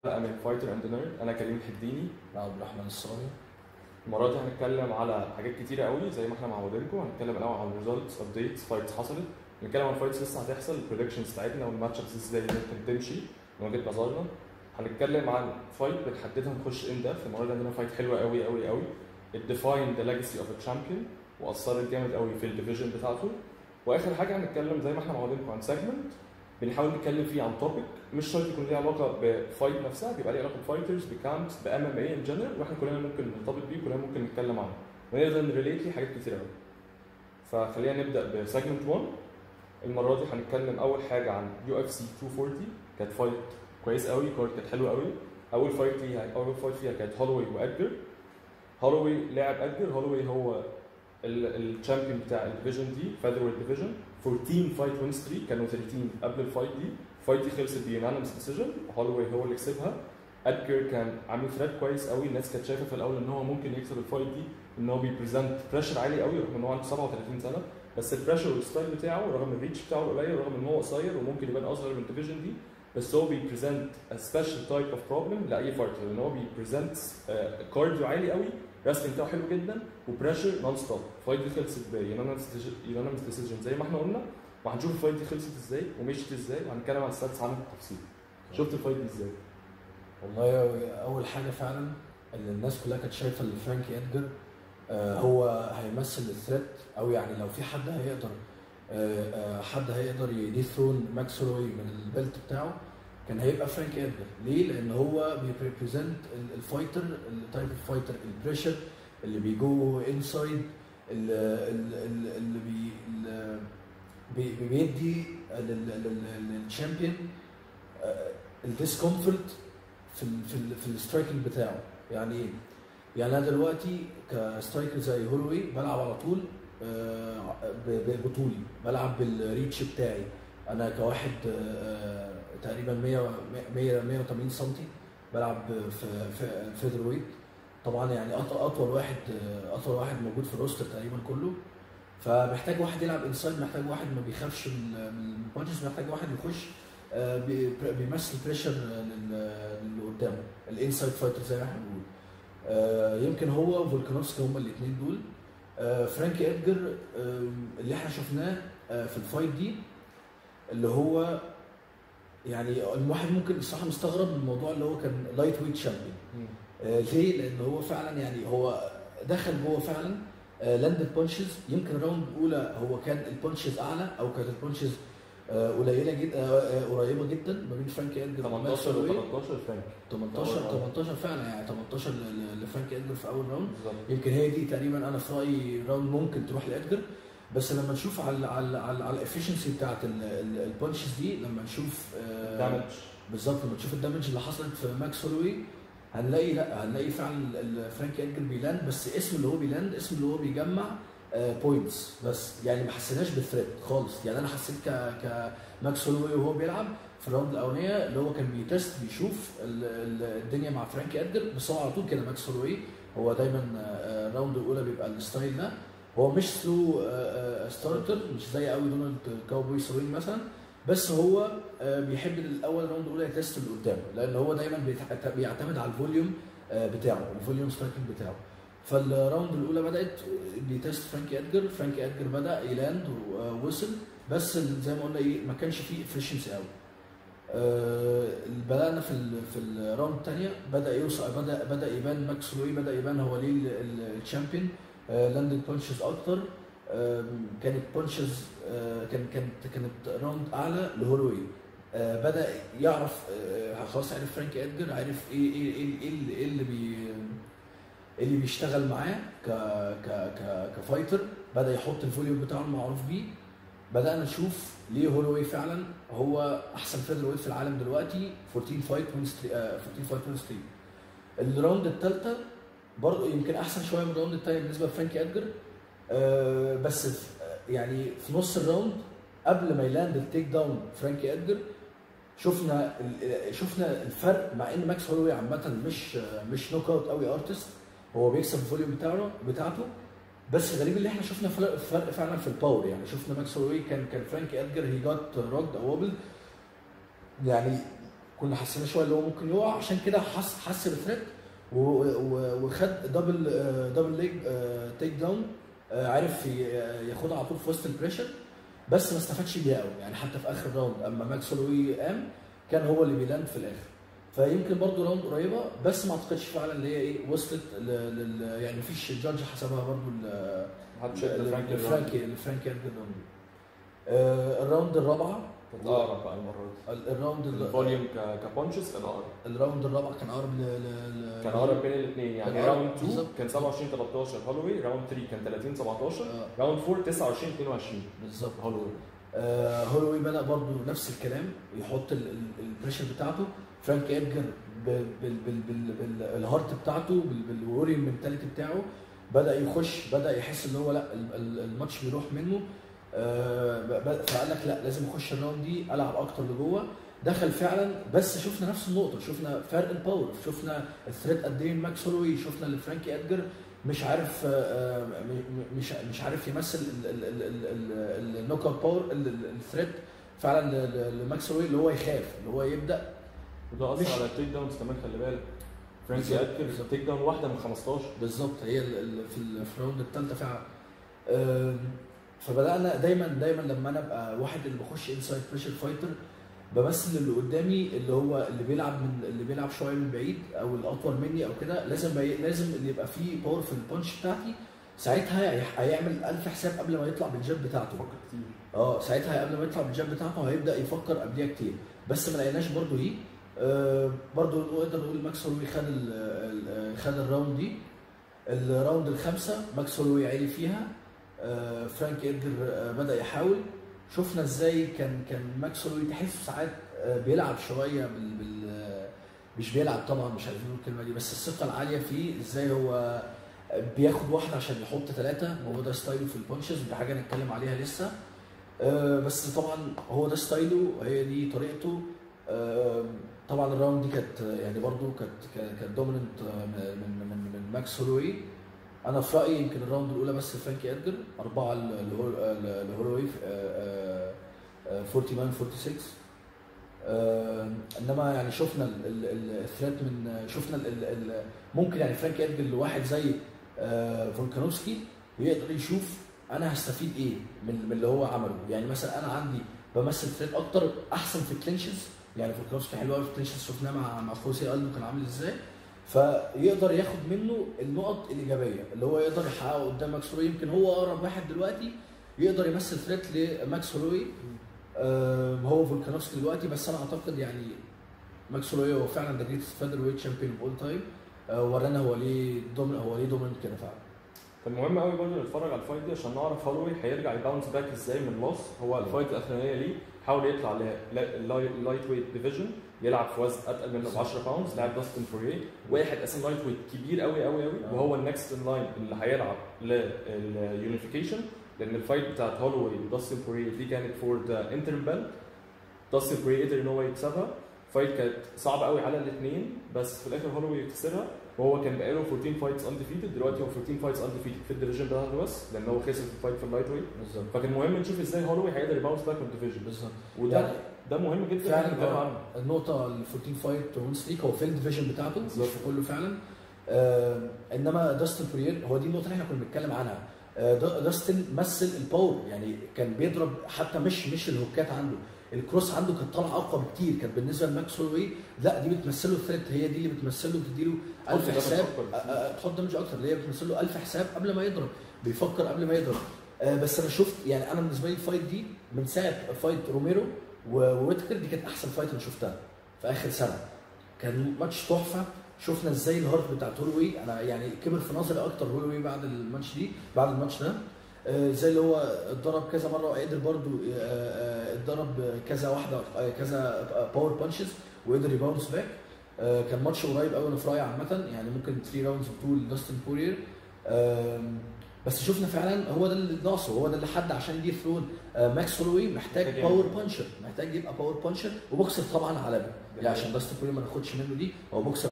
حلقة من فايتر اند نيرد انا كريم الحديني أنا عبد الرحمن الصاوي المره دي هنتكلم على حاجات كتيره قوي زي ما احنا معودينكم هنتكلم الاول عن ريزلتس ابديتس فايتس حصلت هنتكلم عن فايتس لسه هتحصل البريدكشنز بتاعتنا والماتش ابس ازاي ممكن تمشي من وجهه نظرنا هنتكلم عن فايت بنحددها نخش ان ديبث المره دي عندنا فايت حلوه قوي قوي قوي الديفاين ذا ليجاسي اوف تشامبيون واثرت جامد قوي في الديفيجن بتاعته واخر حاجه هنتكلم زي ما احنا معودينكم عن سيجمنت بنحاول نتكلم فيه عن توبيك مش شرط يكون ليه علاقه بفايت نفسها بيبقى ليه علاقه بفايترز بكامبس بام ام اي ان جنرال واحنا كلنا ممكن نرتبط بيه كلنا ممكن نتكلم عنه ونقدر نريليت ليه حاجات كتير قوي فخلينا نبدا بسيجمنت 1 المره دي هنتكلم اول حاجه عن يو اف سي 240 كانت فايت كويس قوي كارد كانت حلوه قوي اول فايت ليها اول فايت فيها كانت هولوي وادجر هولوي لاعب ادجر هولوي هو الشامبيون بتاع الديفيجن دي فيذر ويت ديفيجن 14 فايت وين ستريك كانوا 30 قبل الفايت دي الفايت دي خلصت بيونانيمس ديسيجن هولوي هو اللي كسبها ادجر كان عامل ثريت كويس قوي الناس كانت شايفه في الاول ان هو ممكن يكسب الفايت دي ان هو بيبريزنت بريشر عالي قوي رغم ان هو عنده 37 سنه بس البريشر والستايل بتاعه رغم الريتش بتاعه قليل رغم ان هو قصير وممكن يبان اصغر من الديفيجن دي بس هو بيبريزنت سبيشال تايب اوف بروبلم لاي فايتر لان هو بيبريزنت كارديو عالي قوي رسلينج بتاعه حلو جدا وبريشر نون ستوب الفايت دي خلصت بيونانيمس ديسيجن زي ما احنا قلنا وهنشوف الفايت دي خلصت ازاي ومشيت ازاي وهنتكلم عن الستاتس عنها بالتفصيل شفت الفايت دي ازاي؟ والله أول حاجة فعلا اللي الناس كلها كانت شايفة إن فرانكي إدجر آه، هو هيمثل الثريت أو يعني لو في حد هيقدر آه، آه، حد هيقدر يديثرون ماكس هولوي من البيلت بتاعه كان هيبقى فرانكي إدجر ليه؟ لأن هو بيريبريزنت الفايتر التايب اوف فايتر البريشر اللي بيجو انسايد اللي, اللي, اللي بي اللي بي- بيدي للشامبيون الديسكومفورت في ال في ال في السترايكنج بتاعه يعني ايه؟ يعني انا دلوقتي كسترايكر زي هولوي بلعب على طول آه، ب- ب- بطولي بلعب بالريتش بتاعي انا كواحد آه، تقريبا 100 100 180 سم بلعب في في فيذر ويت طبعا يعني أط- اطول واحد آه، اطول واحد موجود في الروستر تقريبا كله فمحتاج واحد يلعب انسايد محتاج واحد ما بيخافش من من البانشز محتاج واحد يخش آه، بي- بيمثل بريشر للي قدامه الانسايد فايتر زي ما احنا بنقول آه، يمكن هو وفولكانوفسكي هما الاثنين دول آه، فرانكي ادجر آه، اللي احنا شفناه آه، في الفايت دي اللي هو يعني الواحد ممكن الصراحه مستغرب من الموضوع اللي هو كان لايت ويت شامبيون آه، ليه؟ لان هو فعلا يعني هو دخل جوه فعلا لاندد بانشز يمكن الراوند الاولى هو كان البانشز اعلى او كانت البانشز آه، قليله جدا آه، آه، قريبه جدا ما بين فرانكي ادجر 18 و 13 فرانك 18 أول راوند. 18 فعلا يعني 18 ل- ل- لفرانكي ادجر في اول راوند بالظبط يمكن هي دي تقريبا انا في رايي راوند ممكن تروح لادجر بس لما نشوف على على على, على الافشنسي بتاعت البانشز دي لما نشوف آه، دامج بالظبط لما تشوف الدمج اللي حصلت في ماكس هولوي هنلاقي لا هنلاقي فعلا ال- فرانكي ادجر بيلاند بس اسم اللي هو بيلاند اسم اللي هو بيجمع بوينتس بس يعني ما حسيناش بالثريت خالص يعني انا حسيت ك ك ماكس هولوي وهو بيلعب في الراوند الاولانيه اللي هو كان بيتست بيشوف ال- ال- الدنيا مع فرانكي ادجر بس هو على طول كده ماكس هولوي هو دايما آه، الراوند الاولى بيبقى الستايل ده هو مش ثرو ستارتر مش زي قوي دونالد كاوبوي سوين مثلا بس هو آه، بيحب الاول راوند الاولى يتست اللي قدامه لان هو دايما بيتع- بيعتمد على الفوليوم آه، بتاعه الفوليوم سترايكنج بتاعه فالراوند الاولى بدات بيتست فرانكي ادجر فرانكي ادجر بدا يلاند ووصل بس زي ما قلنا ايه ما كانش فيه افشنسي قوي آه، بدانا في ال في الراوند الثانيه بدا يوصل بدا بدا يبان ماكس لوي بدا يبان هو ليه الشامبيون لاندنج بانشز اكتر آم، كانت بانشز كان كانت كانت راوند اعلى لهولوي آه، بدا يعرف آه، خلاص عرف فرانكي ادجر عرف ايه ايه ايه ايه اللي, إيه اللي بي إيه اللي بيشتغل معاه ك ك ك كفايتر بدا يحط الفوليوم بتاعه المعروف بيه بدانا نشوف ليه هولوي فعلا هو احسن فيذر ويت في العالم دلوقتي 14 فايت وين ستري 14 فايت وين ستري الراوند الثالثه برضه يمكن احسن شويه من الراوند الثاني بالنسبه لفرانكي ادجر آه، بس في يعني في نص الراوند قبل ما يلاند التيك داون فرانكي ادجر شفنا ال- شفنا الفرق مع ان ماكس هولوي عامه مش مش نوك اوت قوي ارتست هو بيكسب الفوليوم بتاعه بتاعته بس غريب اللي احنا شفنا فرق فرق فعلا في الباور يعني شفنا ماكس هولوي كان كان فرانكي ادجر هي جات روكد او وبل يعني كنا حسينا شويه اللي هو ممكن يقع عشان كده حس حس بثريت و- و- وخد دبل آه، دبل ليج آه، تيك داون آه، عرف ي- ياخدها على طول في وسط البريشر بس ما استفادش بيها قوي يعني حتى في اخر راوند اما ماكس هولوي قام كان هو اللي بيلاند في الاخر فيمكن برضو راوند قريبه بس ما اعتقدش فعلا اللي هي ايه وصلت ل... لل... يعني مفيش جادج حسبها برضو ل... محدش يقدر فرانكي لفرانكي لفرانكي الراوند آه الراوند الرابعه كانت اقرب بقى المره دي ال- الراوند ال- الفوليوم ك- كبانشز كان اقرب الراوند الرابع كان اقرب ل... ل... ل... كان اقرب بين الاثنين يعني كان أقرب، راوند 2 بالظبط. كان 27 13 هولوي راوند 3 كان 30 17 آه، راوند 4 29 22 بالظبط هولوي آه هولوي بدا برضو نفس الكلام يحط ال- ال- البريشر بتاعته فرانك ادجر بال- بال- بال- بال- بال- بالهارت بتاعته بال- بالوري المنتاليتي بتاعه بدا يخش بدا يحس ان هو لا ال- ال- الماتش بيروح منه آه ب- ب- فقال لك لا لازم اخش الراوند دي العب اكتر لجوه دخل فعلا بس شفنا نفس النقطه شفنا فرق الباور شفنا الثريت قد ايه ماكس هولوي شفنا اللي فرانكي ادجر مش عارف آه، آه، م- م- مش مش عارف يمثل النوك اوت باور الثريت فعلا ل- ل- لماكس هولوي اللي هو يخاف اللي هو يبدا وده مش- اثر على التيك داونز كمان خلي بالك فرانكي بالظبط، ادكر بالظبط. تيك داون واحده من 15 بالظبط هي ال- ال- في ال- في الراوند الثالثه فعلا آم، فبدانا دايما دايما لما انا ابقى واحد اللي بخش انسايد بريشر فايتر بمثل اللي قدامي اللي هو اللي بيلعب من اللي بيلعب شويه من بعيد او الاطول مني او كده لازم بي... لازم اللي يبقى فيه باور في البانش بتاعتي ساعتها هي- هيعمل ألف حساب قبل ما يطلع بالجاب بتاعته فكر كتير اه ساعتها قبل ما يطلع بالجاب بتاعته هيبدا يفكر قبليها كتير بس ما لقيناش برضو دي آه برضو نقدر نقول ماكس هولوي خد ال ال خد الراوند دي الراوند الخامسه ماكس هولوي عالي فيها آه فرانك ادجر آه بدا يحاول شفنا ازاي كان كان ماكس هولوي تحسه ساعات آه بيلعب شويه بال, بال آه، مش بيلعب طبعا مش عايزين نقول الكلمه دي بس الثقه العاليه فيه ازاي هو بياخد واحده عشان يحط ثلاثه وهو ده ستايله في البانشز ودي حاجه نتكلم عليها لسه آه، بس طبعا هو ده ستايله هي دي طريقته آه، طبعا الراوند دي كانت يعني برضو كانت كانت- كانت دوميننت من من من, من ماكس هولوي انا في رايي يمكن الراوند الاولى بس فرانكي ادجر اربعه ل- لهول- لهولوي في- آه، آه، 49 46 آه، انما يعني شفنا ال- ال- ال- الثريت من شفنا ال- ال- ال- ممكن يعني فرانكي ادجر لواحد زي آه، فولكانوفسكي يقدر يشوف انا هستفيد ايه من من اللي هو عمله يعني مثلا انا عندي بمثل ثريت اكتر احسن في الكلينشز يعني فولكانوفسكي حلو قوي في الكلينشز شفناه مع مع خوسي الدو كان عامل ازاي فيقدر ياخد منه النقط الايجابيه اللي هو يقدر يحققه قدام ماكس هولوي يمكن هو اقرب واحد دلوقتي يقدر يمثل ثريت لماكس هولوي آم، هو فولكانوفسكي دلوقتي بس انا اعتقد يعني ماكس هولوي هو فعلا ذا جريتست فيذر ويت شامبيون اوف اول تايم ورانا هو ليه دومين هو ليه دوميننت كده فعلا فالمهم قوي برضه نتفرج على الفايت دي عشان نعرف هولوي هيرجع يباونس باك ازاي من لوس هو الفايت الاخرانيه ليه حاول يطلع للايت ويت ديفيجن يلعب في وزن اتقل منه ب 10 باوندز لعب داستن فوريه واحد اساسا لايت ويت كبير قوي قوي قوي آه. وهو النكست ان لاين اللي هيلعب لليونيفيكيشن لان الفايت بتاعت هولوي وداستن فوريه دي كانت فور ذا انترم بيلت داستن فوريه قدر ان هو يكسبها فايت كانت صعبه قوي على الاثنين بس في الاخر هولوي يكسرها وهو كان بقاله 14 فايتس انديفيتد دلوقتي هو 14 فايتس انديفيتد في الديفيجن بتاعته بس لان هو خسر في الفايت في اللايت ويت بالظبط فكان مهم نشوف ازاي هولوي هيقدر يباونس باك من الديفيجن بالظبط وده يعني ده مهم جدا فعلا إحنا نتكلم آه، عنه النقطة ال 14 فايت وين ستريك هو في الديفيجن بتاعته مش بالظبط. في كله فعلا آه انما داستن بورير هو دي النقطة اللي احنا كنا بنتكلم عنها آه دا- داستن مثل الباور يعني كان بيضرب حتى مش مش الهوكات عنده الكروس عنده كانت طالعه اقوى بكتير كانت بالنسبه لماكس هولوي لا دي بتمثله الثريت هي دي اللي بتمثله بتديله تحط 1000 دمج حساب أكتر. آه، آه، تحط دمج اكتر اللي هي بتمثل له 1000 حساب قبل ما يضرب بيفكر قبل ما يضرب آه بس انا شفت يعني انا بالنسبه لي الفايت دي من ساعه فايت روميرو و- وويتكر دي كانت احسن فايت انا شفتها في اخر سنه كان ماتش تحفه شفنا ازاي الهارت بتاعت هولوي انا يعني كبر في نظري اكتر هولوي بعد الماتش دي بعد الماتش ده آه، زي اللي هو اتضرب كذا مره وقدر برضو آه، آه، اتضرب كذا واحده آه، كذا باور بانشز وقدر يباونس باك آه، كان ماتش قريب قوي انا في رايي عامه يعني ممكن 3 راوندز بطول داستن بورير آم، بس شفنا فعلا هو ده اللي ناقصه هو ده اللي حد عشان يجيب ثرون آه، ماكس هولوي محتاج محتاج باور يعمل. بانشر محتاج يبقى باور بانشر وبوكسر طبعا عالمي يعني عشان داستن بورير ما ناخدش منه دي هو بوكسر